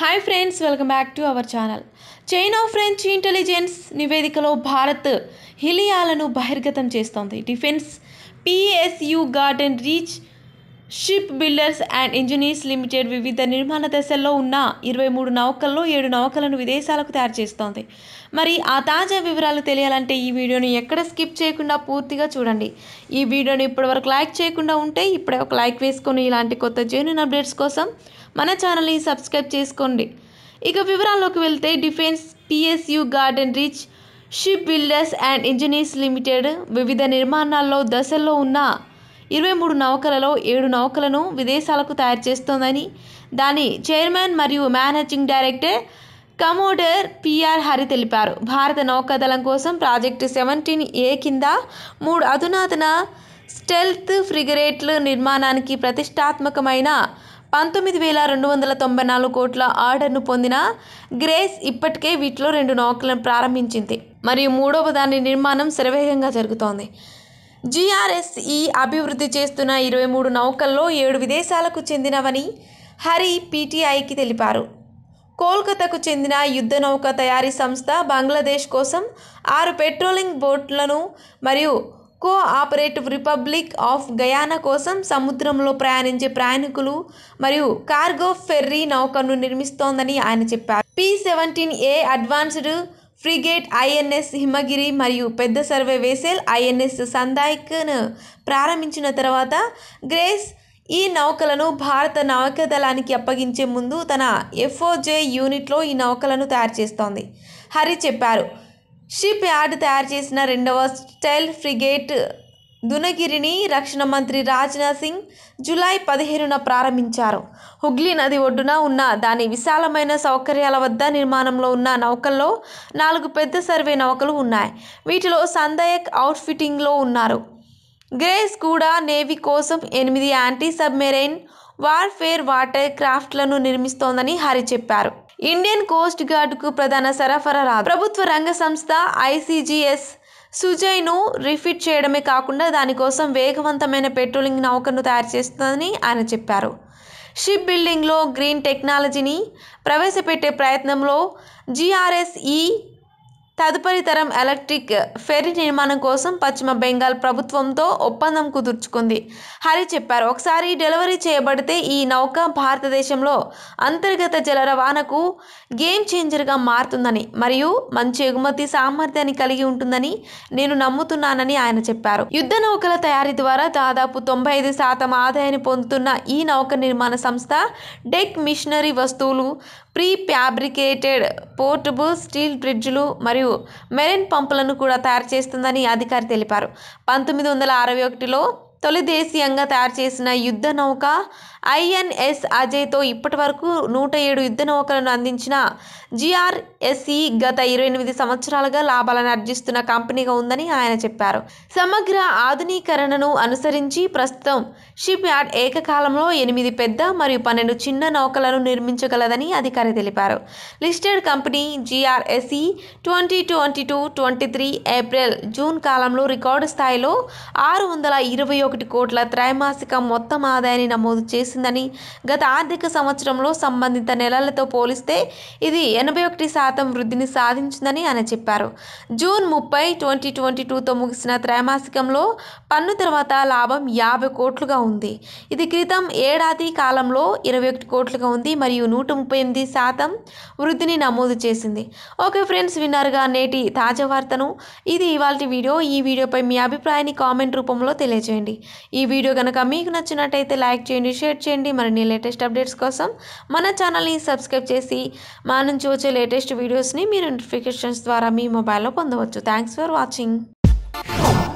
hi friends welcome back to our channel China French intelligence నివేదికలో భారత్ హిలియాలను బహిర్గతం చేస్తోంది defence PSU garden reach ship builders and engineers limited వివిధ నిర్మాణ దశల్లో ఉన్న ఇరవై మూడు నౌకల్లో ఏడు నౌకలను విదేశాలకు తయారు చేస్తోంది మరి ఆ తాజా వివరాలు తెలియాలంటే ఈ వీడియోని ఎక్కడ స్కిప్ చేయకుండా పూర్తిగా చూడండి ఈ వీడియోని ఇప్పటివరకు లైక్ చేయకుండా ఉంటే ఇప్పుడే ఒక లైక్ వేసుకొని ఇలాంటి కొత్త జెన్యున్ అప్డేట్స్ కోసం మన ఛానల్ని సబ్స్క్రైబ్ చేసుకోండి ఇక వివరాల్లోకి వెళ్తే defence PSU garden reach ship builders and engineers limited వివిధ నిర్మాణాల్లో దశల్లో ఉన్న ఇరవై మూడు నౌకలలో ఏడు నౌకలను విదేశాలకు తయారు చేస్తోందని దాని చైర్మన్ మరియు managing director commodore PR Hari తెలిపారు భారత నౌకాదళం కోసం ప్రాజెక్టు సెవెంటీన్ ఏ కింద మూడు అధునాతన స్టెల్త్ ఫ్రిగరేట్ల నిర్మాణానికి ప్రతిష్టాత్మకమైన పంతొమ్మిది వేల రెండు వందల తొంభై నాలుగు కోట్ల ఆర్డర్ను పొందిన గ్రేస్ ఇప్పటికే వీటిలో రెండు నౌకలను ప్రారంభించింది మరియు మూడవ దాని నిర్మాణం శరవేగంగా జరుగుతోంది జిఆర్ఎస్ఈ అభివృద్ధి చేస్తున్న ఇరవై మూడు నౌకల్లో ఏడు విదేశాలకు చెందినవని హరి పీటీఐకి తెలిపారు కోల్కతాకు చెందిన యుద్ధ నౌక తయారీ సంస్థ బంగ్లాదేశ్ కోసం ఆరు పెట్రోలింగ్ బోట్లను మరియు cooperative republic of Guyana కోసం సముద్రంలో ప్రయాణించే ప్రయాణికులు మరియు కార్గో ఫెర్రీ నౌకను నిర్మిస్తోందని ఆయన చెప్పారు P seventeen A advanced frigate INS Himagiri మరియు పెద్ద సర్వే వేసెల్ ఐఎన్ఎస్ సందాయిక్ను ప్రారంభించిన తర్వాత గ్రేస్ ఈ నౌకలను భారత నౌకాదళానికి అప్పగించే ముందు తన ఎఫ్ఓజే యూనిట్లో ఈ నౌకలను తయారు చేస్తోంది హరి చెప్పారు షిప్ యార్డ్ తయారు చేసిన రెండవ స్టైల్ ఫ్రిగేట్ దునగిరిని రక్షణ మంత్రి రాజ్నాథ్ సింగ్ జూలై పదిహేనున ప్రారంభించారు హుగ్లీ నది ఒడ్డున ఉన్న దాని విశాలమైన సౌకర్యాల వద్ద నిర్మాణంలో ఉన్న నౌకల్లో నాలుగు పెద్ద సర్వే నౌకలు ఉన్నాయి వీటిలో సందయక్ అవుట్ఫిట్టింగ్లో ఉన్నారు గ్రేస్ కూడా నేవీ కోసం ఎనిమిది యాంటీ సబ్మెరైన్ వార్ఫేర్ వాటర్ క్రాఫ్ట్లను నిర్మిస్తోందని హరి చెప్పారు ఇండియన్ కోస్ట్ గార్డుకు ప్రధాన సరఫరా రాదు ప్రభుత్వ రంగ సంస్థ ఐసీజీఎస్ సుజయ్ను రిఫిట్ చేయడమే కాకుండా దానికోసం వేగవంతమైన పెట్రోలింగ్ నౌకను తయారు చేస్తుందని ఆయన చెప్పారు షిప్ బిల్డింగ్లో గ్రీన్ టెక్నాలజీని ప్రవేశపెట్టే ప్రయత్నంలో జిఆర్ఎస్ఈ తదుపరి తరం ఎలక్ట్రిక్ ఫెర్రీ నిర్మాణం కోసం పశ్చిమ బెంగాల్ ప్రభుత్వంతో ఒప్పందం కుదుర్చుకుంది హరి చెప్పారు ఒకసారి డెలివరీ చేయబడితే ఈ నౌక భారతదేశంలో అంతర్గత జల రవాణాకు గేమ్ చేంజర్గా మారుతుందని మరియు మంచి ఎగుమతి సామర్థ్యాన్ని కలిగి ఉంటుందని నేను నమ్ముతున్నానని ఆయన చెప్పారు యుద్ధ నౌకల తయారీ ద్వారా దాదాపు తొంభై ఐదు శాతం ఆదాయాన్ని పొందుతున్న ఈ నౌక నిర్మాణ సంస్థ డెక్ మిషనరీ వస్తువులు ప్రీ ఫ్యాబ్రికేటెడ్ పోర్టబుల్ స్టీల్ బ్రిడ్జ్లు మరియు మెరైన్ పంపులను కూడా తయారు చేస్తుందని అధికారి తెలిపారు పంతొమ్మిది వందల అరవై ఒకటిలో తొలి దేశీయంగా తయారు చేసిన యుద్ధ నౌక ఐఎన్ఎస్ అజయ్తో ఇప్పటి వరకు నూట ఏడు యుద్ధ నౌకలను అందించిన జిఆర్ఎస్ఈ గత ఇరవై ఎనిమిది సంవత్సరాలుగా లాభాలను ఆర్జిస్తున్న కంపెనీగా ఉందని ఆయన చెప్పారు సమగ్ర ఆధునీకరణను అనుసరించి ప్రస్తుతం షిప్ యార్డ్ ఏకకాలంలో ఎనిమిది పెద్ద మరియు పన్నెండు చిన్న నౌకలను నిర్మించగలదని అధికారి తెలిపారు listed company GRSE twenty twenty two twenty three April June కాలంలో రికార్డు స్థాయిలో ఆరు వందల ఇరవై ఒకటి కోట్ల త్రైమాసిక మొత్తం ఆదాయాన్ని నమోదు చేసిందని గత ఆర్థిక సంవత్సరంలో సంబంధిత నెలలతో పోలిస్తే ఇది ఎనభై ఒకటి శాతం వృద్ధిని సాధించిందని ఆయన చెప్పారు జూన్ ముప్పై ట్వంటీ ట్వంటీ టూతో ముగిసిన త్రైమాసికంలో పన్ను తర్వాత లాభం యాభై కోట్లుగా ఉంది ఇది క్రితం ఏడాది కాలంలో ఇరవై ఒకటి కోట్లుగా ఉంది మరియు నూట ముప్పై ఎనిమిది శాతం వృద్ధిని నమోదు చేసింది ఓకే ఫ్రెండ్స్ విన్నారుగా నేటి తాజా వార్తను ఇది ఇవాళ వీడియో ఈ వీడియోపై మీ అభిప్రాయాన్ని కామెంట్ రూపంలో తెలియజేయండి ఈ వీడియో కనుక మీకు నచ్చినట్టయితే లైక్ చేయండి షేర్ చేయండి మరిన్ని లేటెస్ట్ అప్డేట్స్ కోసం మన ఛానల్ని సబ్స్క్రైబ్ చేసి మా నుంచి వచ్చే లేటెస్ట్ వీడియోస్ని మీరు నోటిఫికేషన్స్ ద్వారా మీ మొబైల్లో పొందవచ్చు థ్యాంక్స్ ఫర్ వాచింగ్